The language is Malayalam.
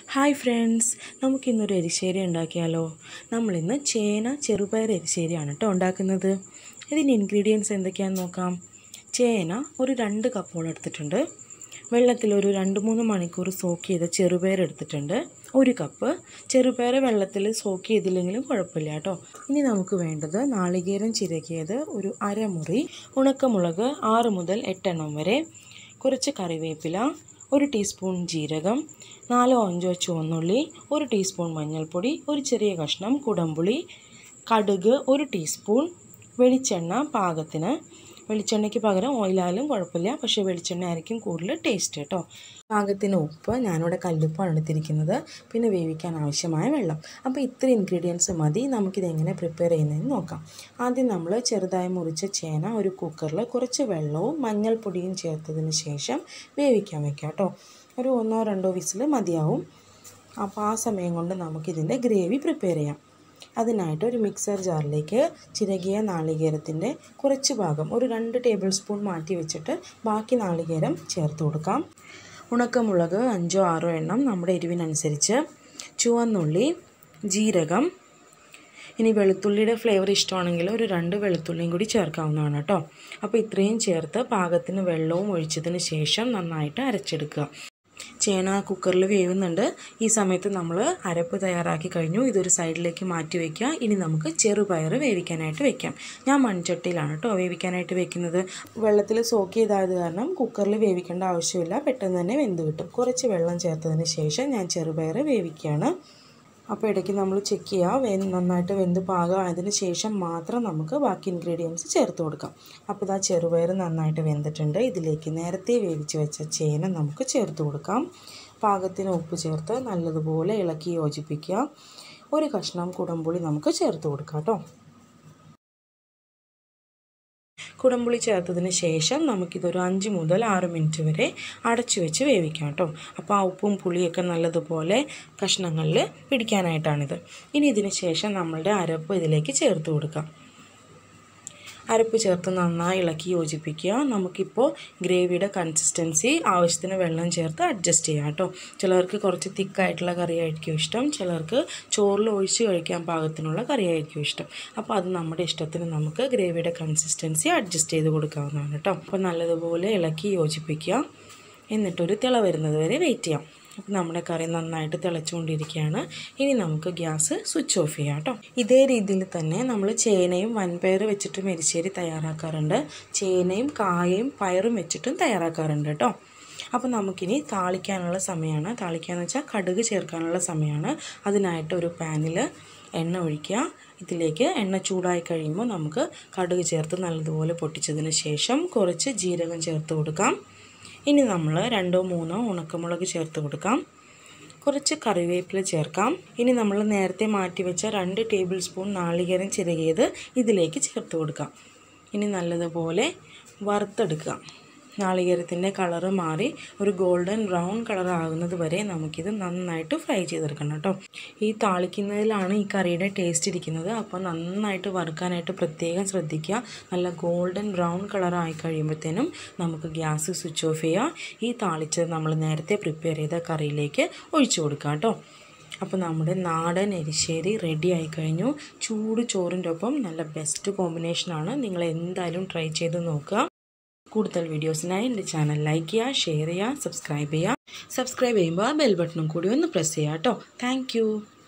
ഹായ് ഫ്രണ്ട്സ് നമുക്കിന്നൊരു എരിശ്ശേരി ഉണ്ടാക്കിയാലോ നമ്മളിന്ന് ചേന ചെറുപയർ എരിശ്ശേരിയാണ് കേട്ടോ ഉണ്ടാക്കുന്നത് ഇതിൻ്റെ ഇൻഗ്രീഡിയൻസ് എന്തൊക്കെയാണെന്ന് നോക്കാം ചേന ഒരു രണ്ട് കപ്പോളം എടുത്തിട്ടുണ്ട് വെള്ളത്തിൽ ഒരു രണ്ട് മൂന്ന് മണിക്കൂർ സോക്ക് ചെയ്ത ചെറുപയർ എടുത്തിട്ടുണ്ട് ഒരു കപ്പ് ചെറുപയർ വെള്ളത്തിൽ സോക്ക് ചെയ്തില്ലെങ്കിലും കുഴപ്പമില്ല കേട്ടോ ഇനി നമുക്ക് വേണ്ടത് നാളികേരം ചിരകിയത് ഒരു അരമുറി ഉണക്കമുളക് ആറ് മുതൽ എട്ടെണ്ണം വരെ കുറച്ച് കറിവേപ്പില ഒരു ടീസ്പൂൺ ജീരകം നാലോ അഞ്ചോ ചുവന്നുള്ളി ഒരു ടീസ്പൂൺ മഞ്ഞൾപ്പൊടി ഒരു ചെറിയ കഷ്ണം കുടംപുളി കടുക് ഒരു ടീസ്പൂൺ വെളിച്ചെണ്ണ പാകത്തിന് വെളിച്ചെണ്ണയ്ക്ക് പകരം ഓയിലായാലും കുഴപ്പമില്ല പക്ഷേ വെളിച്ചെണ്ണ ആയിരിക്കും കൂടുതൽ ടേസ്റ്റ് കേട്ടോ പാകത്തിന് ഉപ്പ് ഞാനിവിടെ കല്ലുപ്പാണ് എടുത്തിരിക്കുന്നത് പിന്നെ വേവിക്കാൻ ആവശ്യമായ വെള്ളം അപ്പോൾ ഇത്ര ഇൻഗ്രീഡിയൻസ് മതി നമുക്കിത് എങ്ങനെ പ്രിപ്പയർ ചെയ്യുന്നതെന്ന് നോക്കാം ആദ്യം നമ്മൾ ചെറുതായി മുറിച്ച ചേന ഒരു കുക്കറിൽ കുറച്ച് വെള്ളവും മഞ്ഞൾപ്പൊടിയും ചേർത്തതിന് ശേഷം വേവിക്കാൻ വെക്കാം കേട്ടോ ഒരു ഒന്നോ രണ്ടോ വിസിൽ മതിയാവും അപ്പോൾ ആ സമയം കൊണ്ട് നമുക്കിതിൻ്റെ ഗ്രേവി പ്രിപ്പയർ ചെയ്യാം അതിനായിട്ട് ഒരു മിക്സർ ജാറിലേക്ക് ചിരകിയ നാളികേരത്തിൻ്റെ കുറച്ച് ഭാഗം ഒരു രണ്ട് ടേബിൾ സ്പൂൺ മാറ്റി വെച്ചിട്ട് ബാക്കി നാളികേരം ചേർത്ത് കൊടുക്കാം ഉണക്കമുളക് അഞ്ചോ ആറോ എണ്ണം നമ്മുടെ എരിവിനനുസരിച്ച് ചുവന്നുള്ളി ജീരകം ഇനി വെളുത്തുള്ളിയുടെ ഫ്ലേവർ ഇഷ്ടമാണെങ്കിൽ ഒരു രണ്ട് വെളുത്തുള്ളിയും കൂടി ചേർക്കാവുന്നതാണ് കേട്ടോ അപ്പോൾ ഇത്രയും ചേർത്ത് പാകത്തിന് വെള്ളവും ഒഴിച്ചതിന് ശേഷം നന്നായിട്ട് അരച്ചെടുക്കുക ചേന കുക്കറിൽ വേവുന്നുണ്ട് ഈ സമയത്ത് നമ്മൾ അരപ്പ് തയ്യാറാക്കി കഴിഞ്ഞു ഇതൊരു സൈഡിലേക്ക് മാറ്റി വയ്ക്കുക ഇനി നമുക്ക് ചെറുപയർ വേവിക്കാനായിട്ട് വെക്കാം ഞാൻ മൺചട്ടിയിലാണ് കേട്ടോ വേവിക്കാനായിട്ട് വെക്കുന്നത് വെള്ളത്തിൽ സോക്ക് ചെയ്തായത് കാരണം കുക്കറിൽ വേവിക്കേണ്ട ആവശ്യമില്ല പെട്ടെന്ന് തന്നെ വെന്ത് കിട്ടും കുറച്ച് വെള്ളം ചേർത്തതിന് ശേഷം ഞാൻ ചെറുപയർ വേവിക്കുകയാണ് അപ്പോൾ ഇടയ്ക്ക് നമ്മൾ ചെക്ക് ചെയ്യുക വെ നന്നായിട്ട് വെന്ത് പാകമായതിന് ശേഷം മാത്രം നമുക്ക് ബാക്കി ഇൻഗ്രീഡിയൻസ് ചേർത്ത് കൊടുക്കാം അപ്പോൾ ഇതാ ചെറുപയർ നന്നായിട്ട് വെന്തിട്ടുണ്ട് ഇതിലേക്ക് നേരത്തെ വേവിച്ച് വെച്ച ചേന നമുക്ക് ചേർത്ത് കൊടുക്കാം പാകത്തിന് ഉപ്പ് ചേർത്ത് നല്ലതുപോലെ ഇളക്കി യോജിപ്പിക്കുക ഒരു കഷ്ണം കുടംപുളി നമുക്ക് ചേർത്ത് കൊടുക്കാം കേട്ടോ കുടംപുളി ചേർത്തതിന് ശേഷം നമുക്കിതൊരു അഞ്ച് മുതൽ ആറ് മിനിറ്റ് വരെ അടച്ചു വെച്ച് വേവിക്കാം കേട്ടോ അപ്പോൾ ആ ഉപ്പും പുളിയൊക്കെ നല്ലതുപോലെ കഷ്ണങ്ങളിൽ പിടിക്കാനായിട്ടാണിത് ഇനി ഇതിന് ശേഷം നമ്മളുടെ അരപ്പ് ഇതിലേക്ക് ചേർത്ത് കൊടുക്കാം അരപ്പ് ചേർത്ത് നന്നായി ഇളക്കി യോജിപ്പിക്കുക നമുക്കിപ്പോൾ ഗ്രേവിയുടെ കൺസിസ്റ്റൻസി ആവശ്യത്തിന് വെള്ളം ചേർത്ത് അഡ്ജസ്റ്റ് ചെയ്യാം കേട്ടോ ചിലർക്ക് കുറച്ച് തിക്കായിട്ടുള്ള കറിയായിരിക്കും ഇഷ്ടം ചിലർക്ക് ചോറിൽ ഒഴിച്ച് കഴിക്കാൻ പാകത്തിനുള്ള കറിയായിരിക്കും ഇഷ്ടം അപ്പോൾ അത് നമ്മുടെ ഇഷ്ടത്തിന് നമുക്ക് ഗ്രേവിയുടെ കൺസിസ്റ്റൻസി അഡ്ജസ്റ്റ് ചെയ്ത് കൊടുക്കാവുന്നതാണ് കേട്ടോ അപ്പോൾ നല്ലതുപോലെ ഇളക്കി യോജിപ്പിക്കുക എന്നിട്ടൊരു തിള വരുന്നത് വരെ വെയിറ്റ് ചെയ്യാം അപ്പോൾ നമ്മുടെ കറി നന്നായിട്ട് തിളച്ചുകൊണ്ടിരിക്കുകയാണ് ഇനി നമുക്ക് ഗ്യാസ് സ്വിച്ച് ഓഫ് ചെയ്യാം കേട്ടോ ഇതേ രീതിയിൽ തന്നെ നമ്മൾ ചേനയും വൻപയർ വെച്ചിട്ടും എരിശ്ശേരി തയ്യാറാക്കാറുണ്ട് ചേനയും കായയും പയറും വെച്ചിട്ടും തയ്യാറാക്കാറുണ്ട് കേട്ടോ അപ്പോൾ നമുക്കിനി താളിക്കാനുള്ള സമയമാണ് താളിക്കാന്ന് വെച്ചാൽ കടുക് ചേർക്കാനുള്ള സമയമാണ് അതിനായിട്ട് ഒരു പാനിൽ എണ്ണ ഒഴിക്കുക ഇതിലേക്ക് എണ്ണ ചൂടായി കഴിയുമ്പോൾ നമുക്ക് കടുക് ചേർത്ത് നല്ലതുപോലെ പൊട്ടിച്ചതിന് ശേഷം കുറച്ച് ജീരകം ചേർത്ത് കൊടുക്കാം ഇനി നമ്മൾ രണ്ടോ മൂന്നോ ഉണക്കമുളക് ചേർത്ത് കൊടുക്കാം കുറച്ച് കറിവേപ്പില ചേർക്കാം ഇനി നമ്മൾ നേരത്തെ മാറ്റി വെച്ച രണ്ട് ടേബിൾ സ്പൂൺ നാളികേരം ചിരകിയത് ഇതിലേക്ക് ചേർത്ത് കൊടുക്കാം ഇനി നല്ലതുപോലെ വറുത്തെടുക്കുക നാളികേരത്തിൻ്റെ കളറ് മാറി ഒരു ഗോൾഡൻ ബ്രൗൺ കളർ ആകുന്നത് വരെ നമുക്കിത് നന്നായിട്ട് ഫ്രൈ ചെയ്തെടുക്കണം കേട്ടോ ഈ താളിക്കുന്നതിലാണ് ഈ കറിയുടെ ടേസ്റ്റ് ഇരിക്കുന്നത് അപ്പോൾ നന്നായിട്ട് വറുക്കാനായിട്ട് പ്രത്യേകം ശ്രദ്ധിക്കുക നല്ല ഗോൾഡൻ ബ്രൗൺ കളർ ആയി കഴിയുമ്പോഴത്തേനും നമുക്ക് ഗ്യാസ് സ്വിച്ച് ഓഫ് ചെയ്യുക ഈ താളിച്ചത് നമ്മൾ നേരത്തെ പ്രിപ്പയർ ചെയ്ത കറിയിലേക്ക് ഒഴിച്ചു കൊടുക്കാം കേട്ടോ അപ്പോൾ നമ്മുടെ നാടൻ എരിശ്ശേരി റെഡി ആയി കഴിഞ്ഞു ചൂട് ചോറിൻ്റെ ഒപ്പം നല്ല ബെസ്റ്റ് കോമ്പിനേഷനാണ് നിങ്ങൾ എന്തായാലും ട്രൈ ചെയ്ത് നോക്കുക കൂടുതൽ വീഡിയോസിനായി എൻ്റെ ചാനൽ ലൈക്ക് ചെയ്യുക ഷെയർ ചെയ്യുക സബ്സ്ക്രൈബ് ചെയ്യുക സബ്സ്ക്രൈബ് ചെയ്യുമ്പോൾ ആ ബെൽ ബട്ടണും കൂടി ഒന്ന് പ്രസ് ചെയ്യുക കേട്ടോ താങ്ക്